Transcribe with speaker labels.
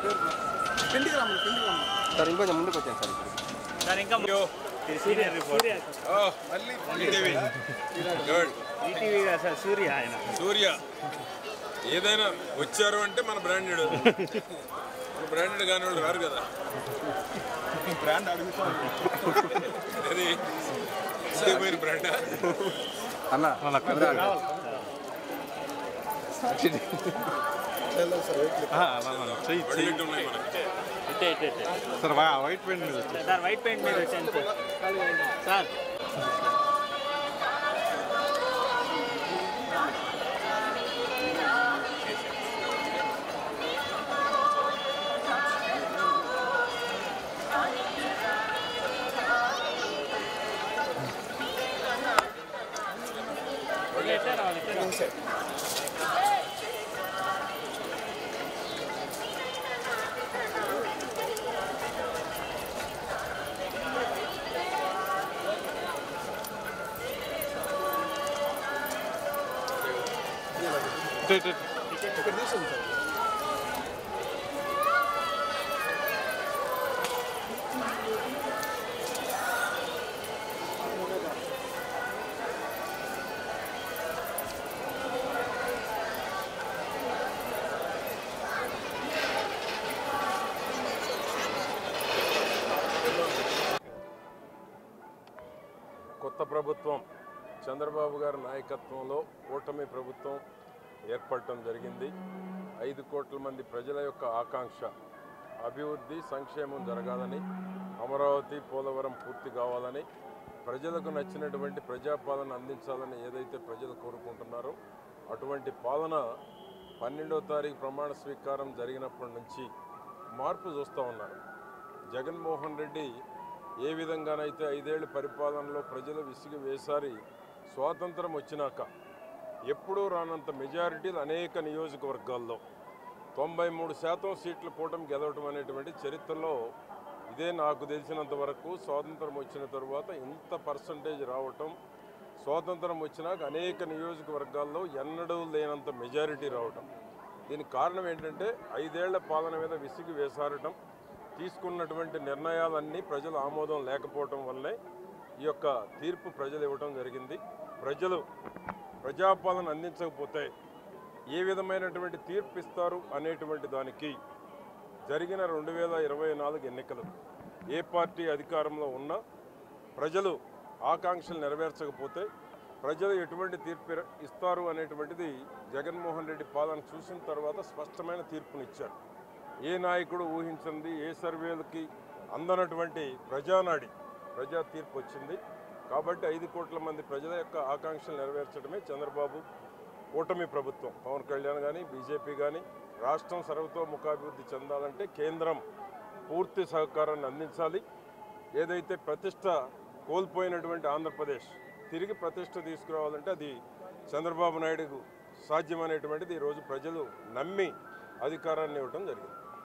Speaker 1: పిండికి రమ్మని పిండికి రమ్మని
Speaker 2: సార్ ఇంకొంచెం ముందుకు వచ్చాను సార్ ఇప్పుడు
Speaker 3: సార్ ఇంకా సీనియర్ రిపోర్ట్
Speaker 4: గుడ్
Speaker 3: ఈటీవీ కాదు సార్ సూర్య ఆయన
Speaker 4: సూర్య ఏదైనా వచ్చారు అంటే మన బ్రాండెడ్ మన బ్రాండెడ్ కాని వాళ్ళు రారు కదా
Speaker 1: బ్రాండ్ అడుగుతాను
Speaker 4: అది ఇష్టమైన బ్రాండ్
Speaker 2: అన్న
Speaker 4: బడ్జెట్ ఉన్నాయి మనకి
Speaker 3: ఇట్టే ఇట్టే ఇట్టే
Speaker 5: సార్ వైట్ పెయింట్ మీద వచ్చి
Speaker 3: సార్ వైట్ పెయింట్ మీద వచ్చాను సార్ సార్ ఇట్టే రావాలి ఇట్టే రావాలి
Speaker 5: ఇటు, ఇటు, ఇటు.
Speaker 1: ఇక్కడ తీసుకుంది సార్
Speaker 4: కొత్త ప్రభుత్వం చంద్రబాబు గారి నాయకత్వంలో కూటమి ప్రభుత్వం ఏర్పడటం జరిగింది ఐదు కోట్ల మంది ప్రజల యొక్క ఆకాంక్ష అభివృద్ధి సంక్షేమం జరగాలని అమరావతి పోలవరం పూర్తి కావాలని ప్రజలకు నచ్చినటువంటి ప్రజాపాలన అందించాలని ఏదైతే ప్రజలు కోరుకుంటున్నారో అటువంటి పాలన పన్నెండో తారీఖు ప్రమాణ స్వీకారం జరిగినప్పటి నుంచి మార్పు చూస్తూ ఉన్నారు జగన్మోహన్ రెడ్డి ఏ విధంగానైతే ఐదేళ్ల పరిపాలనలో ప్రజలు విసిగి వేసారి స్వాతంత్రం వచ్చినాక ఎప్పుడూ రానంత మెజారిటీలు అనేక నియోజకవర్గాల్లో తొంభై మూడు శాతం సీట్లు కూటమి గెలవటం అనేటువంటి చరిత్రలో ఇదే నాకు తెలిసినంత వరకు స్వాతంత్రం వచ్చిన తరువాత ఇంత పర్సంటేజ్ రావటం స్వాతంత్రం వచ్చినాక అనేక నియోజకవర్గాల్లో ఎన్నడూ లేనంత మెజారిటీ రావటం దీనికి కారణం ఏంటంటే ఐదేళ్ల పాలన మీద విసిగి వేసారటం తీసుకున్నటువంటి నిర్ణయాలన్నీ ప్రజల ఆమోదం లేకపోవటం వల్లే ఈ యొక్క తీర్పు ప్రజలు ఇవ్వటం జరిగింది ప్రజలు ప్రజాపాలన అందించకపోతే ఏ విధమైనటువంటి తీర్పు ఇస్తారు అనేటువంటి దానికి జరిగిన రెండు వేల ఇరవై నాలుగు ఎన్నికలు ఏ పార్టీ అధికారంలో ఉన్నా ప్రజలు ఆకాంక్షలు నెరవేర్చకపోతే ప్రజలు ఎటువంటి తీర్పు ఇర- ఇస్తారు అనేటువంటిది జగన్మోహన్ రెడ్డి పాలన చూసిన తర్వాత స్పష్టమైన తీర్పునిచ్చారు ఏ నాయకుడు ఊహించింది ఏ సర్వేలకి అందనటువంటి ప్రజానాడి ప్రజా తీర్పు వచ్చింది కాబట్టి ఐదు కోట్ల మంది ప్రజల యొక్క ఆకాంక్షలు నెరవేర్చడమే చంద్రబాబు కూటమి ప్రభుత్వం పవన్ కళ్యాణ్ కానీ బీజేపీ కానీ రాష్ట్రం సర్వతోముఖాభివృద్ధి చెందాలంటే కేంద్రం పూర్తి సహకారాన్ని అందించాలి ఏదైతే ప్రతిష్ట కోల్పోయినటువంటి ఆంధ్రప్రదేశ్ తిరిగి ప్రతిష్ట తీసుకురావాలంటే అది చంద్రబాబు నాయుడుకు సాధ్యమనేటువంటిది ఈరోజు ప్రజలు నమ్మి అధికారాన్ని ఇవ్వడం జరిగింది